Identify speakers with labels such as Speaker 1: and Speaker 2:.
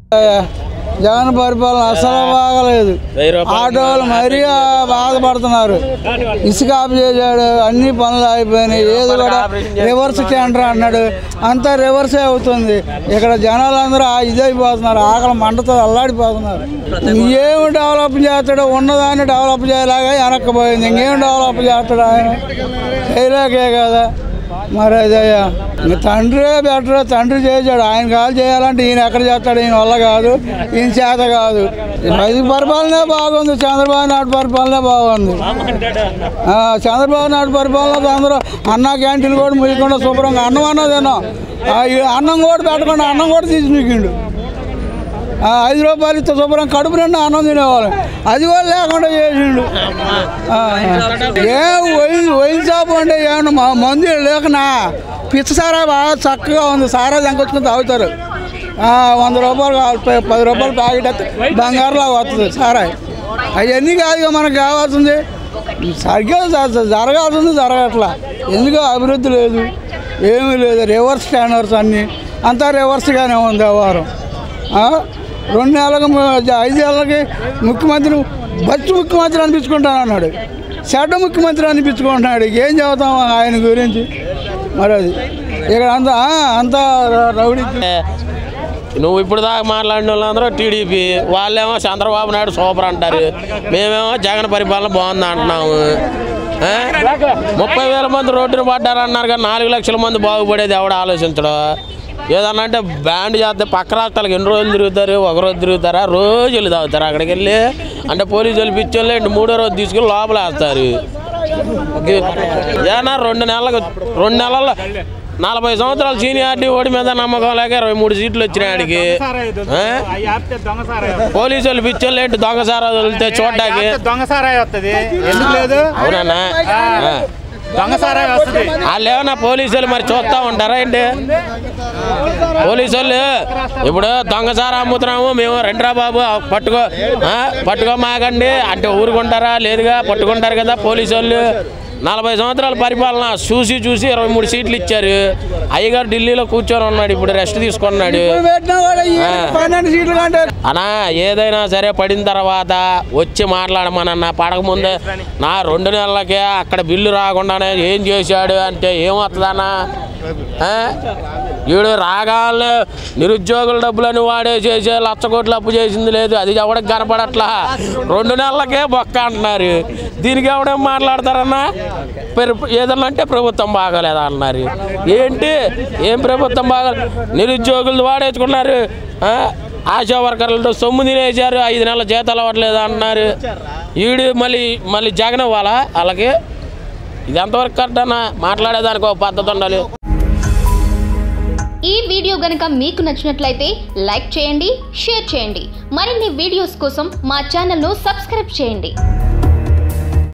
Speaker 1: జగన్ పరిపాలన అసలు బాగలేదు ఆటోలు మరీ బాధపడుతున్నారు ఇసుక ఆఫ్ చేశాడు అన్ని పనులు అయిపోయినాయి ఏది కూడా రివర్స్ టెండర్ అన్నాడు అంతా రివర్సే అవుతుంది ఇక్కడ జనాలందరూ ఆ ఇదైపోతున్నారు ఆకలి మంటతో అల్లాడిపోతున్నారు ఏమి డెవలప్ చేస్తాడో ఉన్నదాన్ని డెవలప్ చేయలేక వెనక్కిపోయింది ఇంకేం డెవలప్ చేస్తాడు ఆయన చేయలేకే కదా మరి అదయ్యా ఇంక తండ్రే బెటర్ తండ్రి చేశాడు ఆయన కాదు చేయాలంటే ఈయన ఎక్కడ చేస్తాడు ఈయన వల్ల కాదు ఈయన చేత కాదు ఇది పరిపాలనే బాగుంది చంద్రబాబు నాయుడు పరిపాలనే బాగుంది ఆ, చంద్రబాబు నాయుడు పరిపాలనలో అందరూ అన్న క్యాంటీన్ కూడా ముయ్యకుండా శుభ్రంగా అన్నం అన్న తిన్నాం ఆ, ఈ అన్నం కూడా పెట్టకుండా అన్నం కూడా తీసి మిగిండు ఆ, ఐదు రూపాయలు ఇస్తే శుభ్రం కడుపు నిండా అన్నం తినేవాళ్ళం అది కూడా లేకుండా చేసిండు ఆ, ఏ వైన్ వైన్ షాప్ అంటే ఏమన్నా మా మందు లేకనా పిచ్చ సారా బాగా చక్కగా ఉంది సారా దంకొచ్చుకుని తాగుతారు ఆ, వంద రూపాయలు కావాలి, ప- పది రూపాయలు ప్యాకెట్ వస్తే బంగారులాగా వస్తుంది సారాయి అవన్నీ కాదుగా మనకు కావాల్సింది సరిగ్గా జ- జరగాల్సింది జరగట్లా ఎందుకు అభివృద్ధి లేదు ఏమీ లేదు రివర్స్ స్టాండర్డ్స్ అన్నీ అంతా రివర్స్గానే ఉంది వ్యవహారం ఆ? రెండు నెలలకు ము- ఐదు నెలలకి ముఖ్యమంత్రి బచ్చు ముఖ్యమంత్రి అనిపించుకుంటాను అన్నాడు చెడ్డ ముఖ్యమంత్రి అనిపించుకుంటున్నాడు ఏం చెబుతాం ఆయన గురించి మరి అది ఇక్కడ అంతా ఆ, అంతా ర- రౌడీ
Speaker 2: నువ్వు ఇప్పుడు దాకా మాట్లాడిన వాళ్ళందరూ టీడీపీ వాళ్ళేమో చంద్రబాబు నాయుడు సూపర్ అంటారు మేమేమో జగన్ పరిపాలన బాగుంది అంటున్నాము ఆ? ముప్పై వేల మంది రోడ్డున పడ్డారు అన్నారు కానీ నాలుగు లక్షల మంది బాగుపడేది ఎవడ ఆలోచించడం ఏదన్నా అంటే బ్యాండ్ చేస్తే పక్క రాష్ట్రాలకు ఎన్ని రోజులు తిరుగుతారు ఒక రోజు తిరుగుతారా రోజులు తాగుతారు అక్కడికి వెళ్ళి అంటే పోలీసులు పిచ్చోళ్ళు ఏంటి మూడో రోజు తీసుకుని లోపల వేస్తారు ఏనా రెండు నెలలకు రెండు నెలల్లో నలభై సంవత్సరాల సీనియారిటీ ఓడి మీద నమ్మకం లేక ఇరవై మూడు సీట్లు వచ్చినాయి ఆడికి ఆ? పోలీసు వాళ్ళు పిచ్చోళ్ళు ఏంటి దొంగ సారా వదిలితే చూడ్డానికి
Speaker 3: దొంగ సారాయి వస్తుంది ఎందుకు లేదు
Speaker 2: అవునన్నా ఆ.
Speaker 3: దొంగ సారాయి వస్తుంది
Speaker 2: వాళ్ళు ఏమన్నా పోలీసులు మరి చూస్తా ఉంటారా ఏంటి పోలీసు వాళ్ళు ఇప్పుడు దొంగసారా అమ్ముతున్నాము మేము రండిరా బాబు పట్టుకో ఆ, పట్టుకో మాకండి అంటే ఊరుకుంటారా లేదుగా పట్టుకుంటారు కదా పోలీసు వాళ్ళు నలభై సంవత్సరాల పరిపాలన చూసి చూసి ఇరవై మూడు సీట్లు ఇచ్చారు అయ్యగారు ఢిల్లీలో కూర్చొని ఉన్నాడు ఇప్పుడు రెస్ట్ తీసుకున్నాడు
Speaker 1: పెట్టినా కూడా ఈ
Speaker 2: ఆ.
Speaker 1: పన్నెండు సీట్లు కంటే
Speaker 2: అన్నా ఏదైనా సరే పడిన తర్వాత వచ్చి మాట్లాడమనన్నా పడకముందే నా రెండు నెలలకే అక్కడ బిల్లు రాకుండానే ఏం చేశాడు అంటే ఏమవుతుందన్నా ఆ? వీడు రాగానే నిరుద్యోగుల డబ్బులని వాడే చేసే లక్ష కోట్లు అప్పు చేసింది లేదు అది ఎవరికి కనపడట్లా రెండు నెలలకే బొక్క అంటున్నారు దీనికి ఎవడేం మాట్లాడతారన్నా పెరు- ఏదన్నా అంటే ప్రభుత్వం బాగాలేదా అన్నారు ఏంటి ఏం ప్రభుత్వం బాగా నిరుద్యోగులు వాడేసుకున్నారు ఆ? ఆశా వర్కర్లతో సొమ్ము తినేశారు ఐదు నెలల జీతాలు అవ్వట్లేదు అంటున్నారు ఈడు మళ్ళీ మళ్ళీ జగన్ ఇవ్వాలా వాళ్ళకి ఇది ఎంతవరకు కరెక్ట్ అన్న మాట్లాడేదానికి ఒక పద్ధతి ఉండాలి
Speaker 4: ఈ వీడియో గనుక మీకు నచ్చినట్లయితే లైక్ చేయండి షేర్ చేయండి మరిన్ని వీడియోస్ కోసం మా ఛానల్ను సబ్స్క్రైబ్ చేయండి